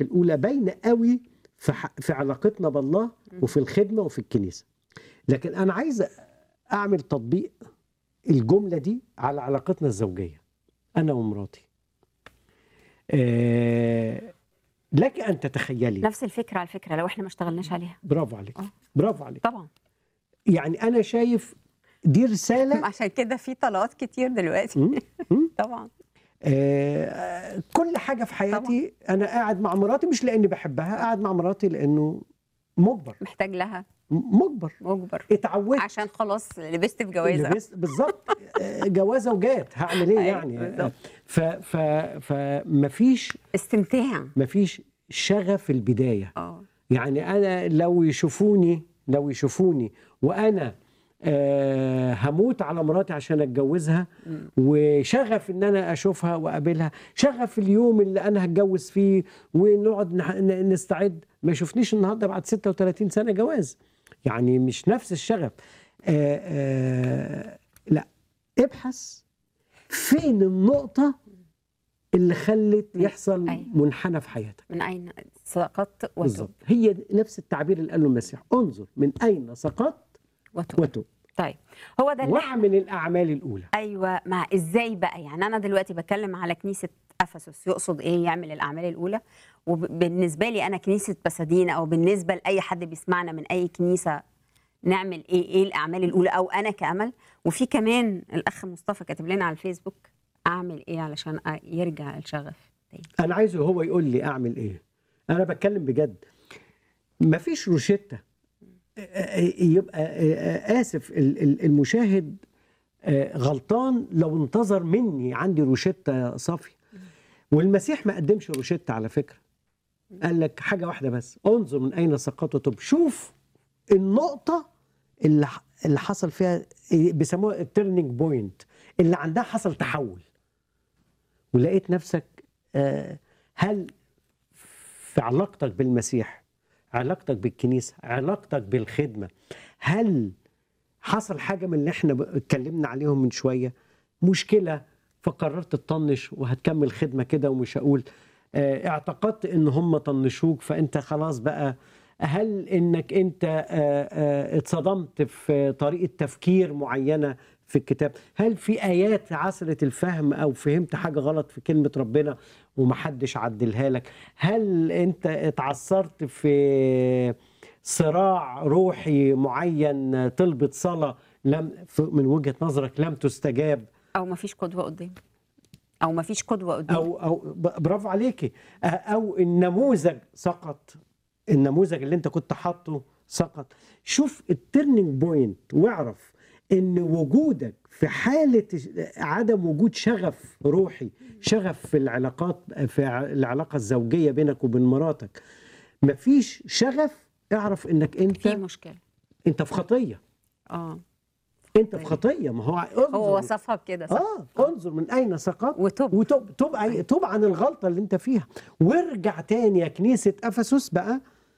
لك الاولى باينه قوي في ح- في علاقتنا بالله وفي الخدمه وفي الكنيسه لكن انا عايز اعمل تطبيق الجمله دي على علاقتنا الزوجيه انا ومراتي آه لك ان تتخيلي نفس الفكره على فكره لو احنا ما اشتغلناش عليها برافو عليك آه. برافو عليك طبعا يعني انا شايف دي رساله عشان كده في طلقات كتير دلوقتي مم. مم. طبعا آه، كل حاجه في حياتي انا قاعد مع مراتي مش لاني بحبها قاعد مع مراتي لانه مجبر محتاج لها مجبر مجبر اتعودت عشان خلاص لبست في جوازه لبست- بالظبط آه، جوازه وجات هعمل ايه أيوة، يعني بالظبط. ف ف فمفيش استمتاع مفيش شغف البدايه اه يعني انا لو يشوفوني لو يشوفوني وانا آه هموت على مراتي عشان اتجوزها مم. وشغف ان انا اشوفها واقابلها شغف اليوم اللي انا هتجوز فيه ونقعد نح- ن- نستعد ما يشوفنيش النهارده بعد 36 سنه جواز يعني مش نفس الشغف آه آه لا ابحث فين النقطه اللي خلت يحصل أيوة. منحنى في حياتك من اين سقطت وتب بالظبط هي نفس التعبير اللي قاله المسيح انظر من اين سقطت وتب وتب طيب هو ده اللي إحنا- واعمل الاعمال الاولى ايوه مع ازاي بقى يعني انا دلوقتي بتكلم على كنيسه افسس يقصد ايه يعمل الاعمال الاولى وبالنسبه لي انا كنيسه بسادينا او بالنسبه لاي حد بيسمعنا من اي كنيسه نعمل ايه ايه الاعمال الاولى او انا كامل وفي كمان الاخ مصطفى كاتب لنا على الفيسبوك اعمل ايه علشان أ- يرجع الشغف تاني انا عايزه هو يقول لي اعمل ايه انا بتكلم بجد مفيش روشته يبقى اسف ال- ال- المشاهد غلطان لو انتظر مني عندي روشته صافيه والمسيح ما قدمش روشته على فكره قال لك حاجه واحده بس انظر من اين سقطت وتب شوف النقطه اللي ح- اللي حصل فيها بيسموها التيرنينج بوينت اللي عندها حصل تحول ولقيت نفسك آه، هل في علاقتك بالمسيح علاقتك بالكنيسة علاقتك بالخدمة هل حصل حاجة من اللي احنا ب- اتكلمنا عليهم من شوية مشكلة فقررت تطنش وهتكمل خدمة كده ومش هقول آه، اعتقدت ان هم طنشوك فانت خلاص بقى هل انك انت آه، آه، اتصدمت في طريقة تفكير معينة في الكتاب هل في ايات عسرة الفهم او فهمت حاجة غلط في كلمة ربنا ومحدش عدلها لك هل انت اتعثرت في صراع روحي معين طلبة صلاة لم في- من وجهة نظرك لم تستجاب او ما فيش قدوه قدام او ما فيش قدوه قدام او او ب- برافو عليكي أ- او النموذج سقط النموذج اللي انت كنت حاطه سقط شوف الترنينج بوينت واعرف ان وجودك في حاله عدم وجود شغف روحي شغف في العلاقات في ع- العلاقه الزوجيه بينك وبين مراتك مفيش شغف اعرف انك في انت مشكله انت في خطيه اه انت في خطيه ما هو هو انظر وصفها بكده صح اه انظر من اين سقط وتب وتوب توب عن- توب عن الغلطه اللي انت فيها وارجع تاني يا كنيسه افسس بقى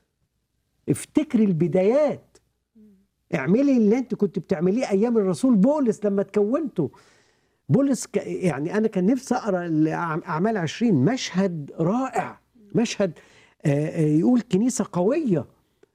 افتكري البدايات اعملي اللي انت كنت بتعمليه ايام الرسول بولس لما تكونته بولس ك... يعني انا كان نفسي اقرا الأع- اعمال 20 مشهد رائع مشهد آه، آه، يقول كنيسه قويه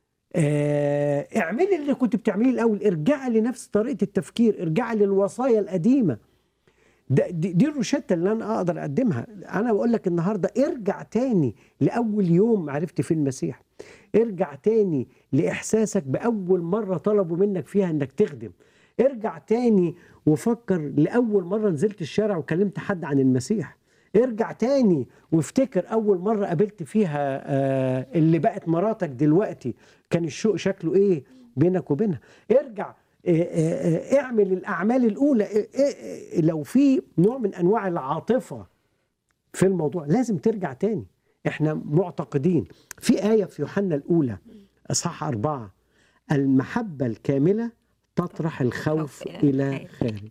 آه، اعملي اللي كنت بتعمليه الاول ارجعي لنفس طريقه التفكير ارجعي للوصايا القديمه ده دي, دي الروشته اللي انا اقدر اقدمها انا بقول لك النهارده ارجع تاني لاول يوم عرفت فيه المسيح ارجع تاني لاحساسك باول مره طلبوا منك فيها انك تخدم ارجع تاني وفكر لاول مره نزلت الشارع وكلمت حد عن المسيح ارجع تاني وافتكر اول مره قابلت فيها آه، اللي بقت مراتك دلوقتي كان الشوق شكله ايه بينك وبينها ارجع آه، آه، آه، اعمل الاعمال الاولى آه، آه، آه، لو في نوع من انواع العاطفه في الموضوع لازم ترجع تاني احنا معتقدين في آية في يوحنا الأولى أصحاح أربعة المحبة الكاملة تطرح الخوف خوف إلى إلى خارج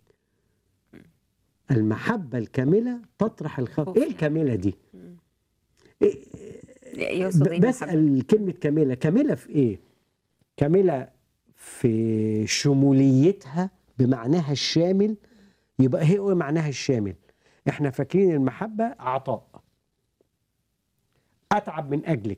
المحبة الكاملة تطرح الخوف خوف إيه إلى الكاملة دي يقصد ب- ايه بالحب؟ بسأل كلمة كاملة كاملة في إيه كاملة في شموليتها بمعناها الشامل يبقى هي إيه معناها الشامل احنا فاكرين المحبة عطاء اتعب من اجلك